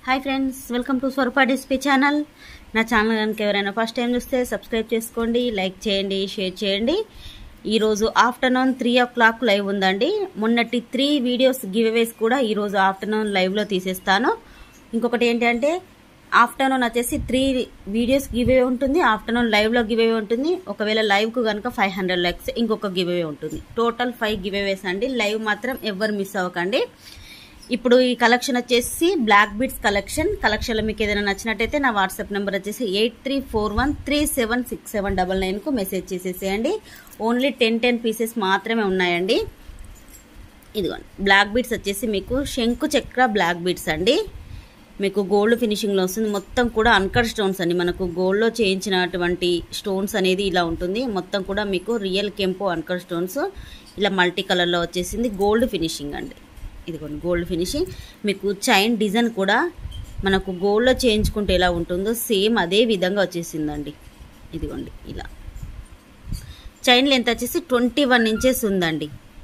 hi friends welcome to Swaroopa డిస్పే channel నా channel కనుక ఎవరైనా ఫస్ట్ టైం చూస్తే సబ్స్క్రైబ్ చేసుకోండి లైక్ చేయండి షేర్ చేయండి ఈరోజు afternoon three o'clock live ఉందండి మొన్నటి త్రీ వీడియోస్ గివ్అవేస్ కూడా ఈరోజు ఆఫ్టర్నూన్ లైవ్లో తీసేస్తాను ఇంకొకటి ఏంటంటే ఆఫ్టర్నూన్ వచ్చేసి త్రీ వీడియోస్ గివ్ అవే ఉంటుంది ఆఫ్టర్నూన్ లైవ్లో గివ్ అవే ఉంటుంది ఒకవేళ లైవ్కు కనుక ఫైవ్ హండ్రెడ్ లైక్స్ ఇంకొక గివ్ అవే ఉంటుంది టోటల్ ఫైవ్ గివ్ అవేస్ అండి లైవ్ మాత్రం ఎవ్వరు మిస్ అవ్వకండి ఇప్పుడు ఈ కలెక్షన్ వచ్చేసి బ్లాక్ బీడ్స్ కలెక్షన్ కలెక్షన్లో మీకు ఏదైనా నచ్చినట్టయితే నా వాట్సాప్ నెంబర్ వచ్చేసి eight three four one three seven six seven double నైన్కు మెసేజ్ చేసేసేయండి ఓన్లీ టెన్ టెన్ పీసెస్ మాత్రమే ఉన్నాయండి ఇదిగోండి బ్లాక్ బీడ్స్ వచ్చేసి మీకు శంకు చక్ర బ్లాక్ బీడ్స్ అండి మీకు గోల్డ్ ఫినిషింగ్లో వస్తుంది మొత్తం కూడా అన్కట్ స్టోన్స్ అండి మనకు గోల్డ్లో చేయించినటువంటి స్టోన్స్ అనేది ఇలా ఉంటుంది మొత్తం కూడా మీకు రియల్ కెంపు అన్కట్ స్టోన్స్ ఇలా మల్టీ కలర్లో వచ్చేసింది గోల్డ్ ఫినిషింగ్ అండి ఇదిగోండి గోల్డ్ ఫినిషింగ్ మీకు చైన్ డిజైన్ కూడా మనకు గోల్డ్లో చేయించుకుంటే ఎలా ఉంటుందో సేమ్ అదే విధంగా వచ్చేసిందండి ఇదిగోండి ఇలా చైన్ లెంత్ వచ్చేసి ట్వంటీ వన్ ఇంచెస్ ఉందండి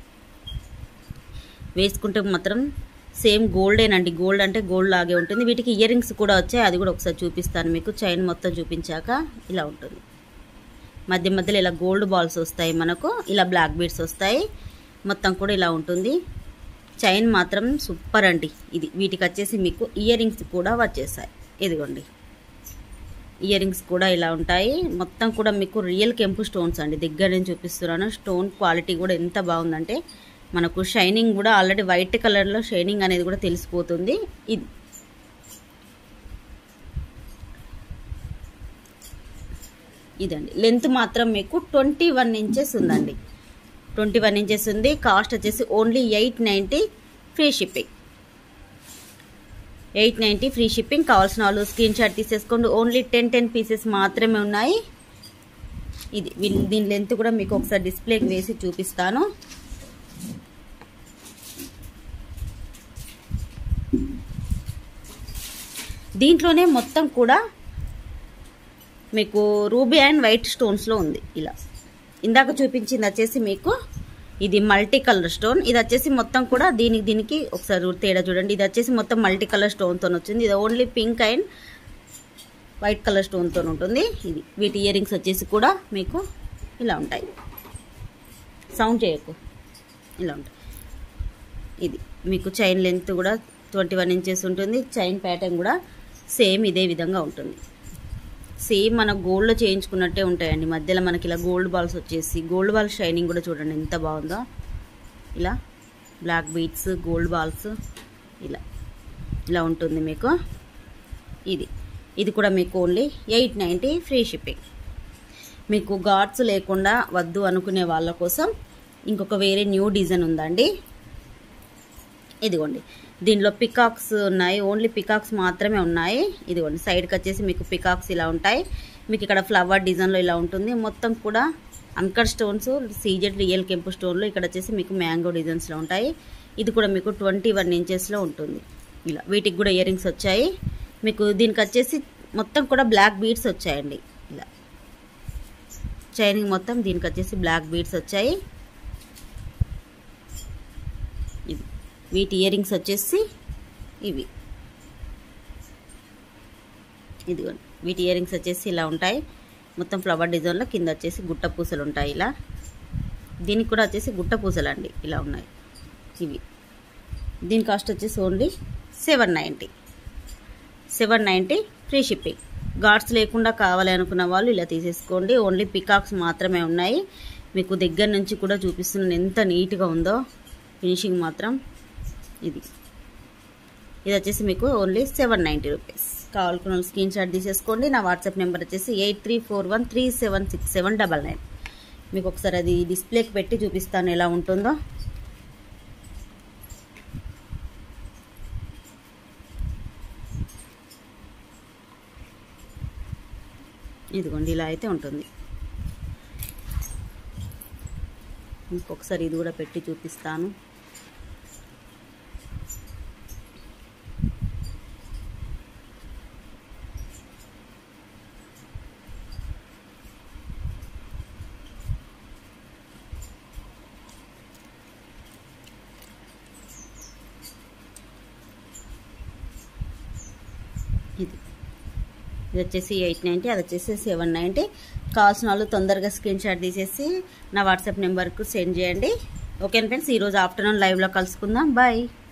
వేసుకుంటే మాత్రం సేమ్ గోల్డేనండి గోల్డ్ అంటే గోల్డ్ లాగే ఉంటుంది వీటికి ఇయర్ రింగ్స్ కూడా వచ్చాయి అది కూడా ఒకసారి చూపిస్తాను మీకు చైన్ మొత్తం చూపించాక ఇలా ఉంటుంది మధ్య మధ్యలో ఇలా గోల్డ్ బాల్స్ వస్తాయి మనకు ఇలా బ్లాక్ బీడ్స్ వస్తాయి మొత్తం కూడా ఇలా ఉంటుంది చైన్ మాత్రం సూపర్ అండి ఇది వీటికి వచ్చేసి మీకు ఇయర్ రింగ్స్ కూడా వచ్చేసాయి ఇదిగోండి ఇయర్ రింగ్స్ కూడా ఇలా ఉంటాయి మొత్తం కూడా మీకు రియల్ కెంపు స్టోన్స్ అండి దగ్గర నుంచి చూపిస్తున్నాను స్టోన్ క్వాలిటీ కూడా ఎంత బాగుందంటే మనకు షైనింగ్ కూడా ఆల్రెడీ వైట్ కలర్లో షైనింగ్ అనేది కూడా తెలిసిపోతుంది ఇది ఇదండి లెంత్ మాత్రం మీకు ట్వంటీ వన్ ఇంచెస్ ఉందండి ట్వంటీ వన్ ఇంచెస్ ఉంది కాస్ట్ వచ్చేసి only eight ninety free shipping eight ninety free shipping కావాల్సిన వాళ్ళు స్క్రీన్ షాట్ తీసేసుకోండి ఓన్లీ టెన్ టెన్ పీసెస్ మాత్రమే ఉన్నాయి ఇది దీని లెంత్ కూడా మీకు ఒకసారి డిస్ప్లేకి వేసి చూపిస్తాను దీంట్లోనే మొత్తం కూడా మీకు రూబీ అండ్ వైట్ స్టోన్స్లో ఉంది ఇలా ఇందాక చూపించింది వచ్చేసి మీకు ఇది మల్టీ కలర్ స్టోన్ ఇది వచ్చేసి మొత్తం కూడా దీనికి దీనికి ఒకసారి తేడా చూడండి ఇది వచ్చేసి మొత్తం మల్టీ కలర్ స్టోన్తో వచ్చింది ఇది only pink and white colour స్టోన్తో ఉంటుంది ఇది వీటి ఇయర్ రింగ్స్ వచ్చేసి కూడా మీకు ఇలా ఉంటాయి సౌండ్ చేయకు ఇలా ఉంటాయి ఇది మీకు చైన్ లెంత్ కూడా ట్వంటీ వన్ ఇంచెస్ ఉంటుంది చైన్ ప్యాటర్న్ కూడా సేమ్ ఇదే విధంగా ఉంటుంది సేమ్ మన గోల్డ్లో చేయించుకున్నట్టే ఉంటాయండి మధ్యలో మనకి ఇలా గోల్డ్ బాల్స్ వచ్చేసి గోల్డ్ బాల్ షైనింగ్ కూడా చూడండి ఎంత బాగుందో ఇలా బ్లాక్ బీట్స్ గోల్డ్ బాల్స్ ఇలా ఇలా ఉంటుంది మీకు ఇది ఇది కూడా మీకు only eight ninety free shipping మీకు గాడ్స్ లేకుండా వద్దు అనుకునే వాళ్ళ కోసం ఇంకొక వేరే న్యూ డిజైన్ ఉందండి ఇదిగోండి దీనిలో పికాక్స్ ఉన్నాయి ఓన్లీ పికాక్స్ మాత్రమే ఉన్నాయి ఇదిగోండి సైడ్కి వచ్చేసి మీకు పికాక్స్ ఇలా ఉంటాయి మీకు ఇక్కడ ఫ్లవర్ డిజైన్లో ఇలా ఉంటుంది మొత్తం కూడా అంకర్ స్టోన్స్ సీజెడ్ రియల్ కెంపు స్టోన్లో ఇక్కడ వచ్చేసి మీకు మ్యాంగో డిజైన్స్లో ఉంటాయి ఇది కూడా మీకు ట్వంటీ వన్ ఇంచెస్లో ఉంటుంది ఇలా వీటికి కూడా ఇయర్ రింగ్స్ వచ్చాయి మీకు దీనికి వచ్చేసి మొత్తం కూడా బ్లాక్ బీడ్స్ వచ్చాయండి ఇలా చైనింగ్ మొత్తం దీనికి వచ్చేసి బ్లాక్ బీడ్స్ వచ్చాయి ఇది వీటి ఇయర్ రింగ్స్ వచ్చేసి ఇవి ఇదిగోండి వీటి ఇయర్ రింగ్స్ వచ్చేసి ఇలా ఉంటాయి మొత్తం ఫ్లవర్ డిజైన్లో కింద వచ్చేసి గుట్ట పూసలు ఉంటాయి ఇలా దీనికి కూడా వచ్చేసి గుట్ట పూసలు అండి ఇలా ఉన్నాయి ఇవి దీని కాస్ట్ వచ్చేసి only seven ninety seven ninety free shipping గాడ్స్ లేకుండా కావాలి అనుకున్న వాళ్ళు ఇలా తీసేసుకోండి ఓన్లీ పికాక్స్ మాత్రమే ఉన్నాయి మీకు దగ్గర నుంచి కూడా చూపిస్తున్నాను ఎంత నీట్గా ఉందో ఫినిషింగ్ మాత్రం ఇది ఇది వచ్చేసి మీకు ఓన్లీ సెవెన్ నైంటీ రూపీస్ కావాలనుకున్న స్క్రీన్ షాట్ తీసేసుకోండి నా వాట్సాప్ నెంబర్ వచ్చేసి eight three four one three seven six seven double nine మీకు ఒకసారి అది డిస్ప్లేకి పెట్టి చూపిస్తాను ఎలా ఉంటుందో ఇదిగోండి ఇలా అయితే ఉంటుంది ఇంకొకసారి ఇది కూడా పెట్టి చూపిస్తాను ఇది ఇది వచ్చేసి ఎయిట్ నైంటీ అది వచ్చేసి సెవెన్ నైంటీ కావాల్సిన వాళ్ళు తొందరగా స్క్రీన్ షాట్ తీసేసి నా వాట్సాప్ నెంబర్కు సెండ్ చేయండి ఓకే ఫ్రెండ్స్ ఈరోజు ఆఫ్టర్నూన్ లైవ్లో కలుసుకుందాం బాయ్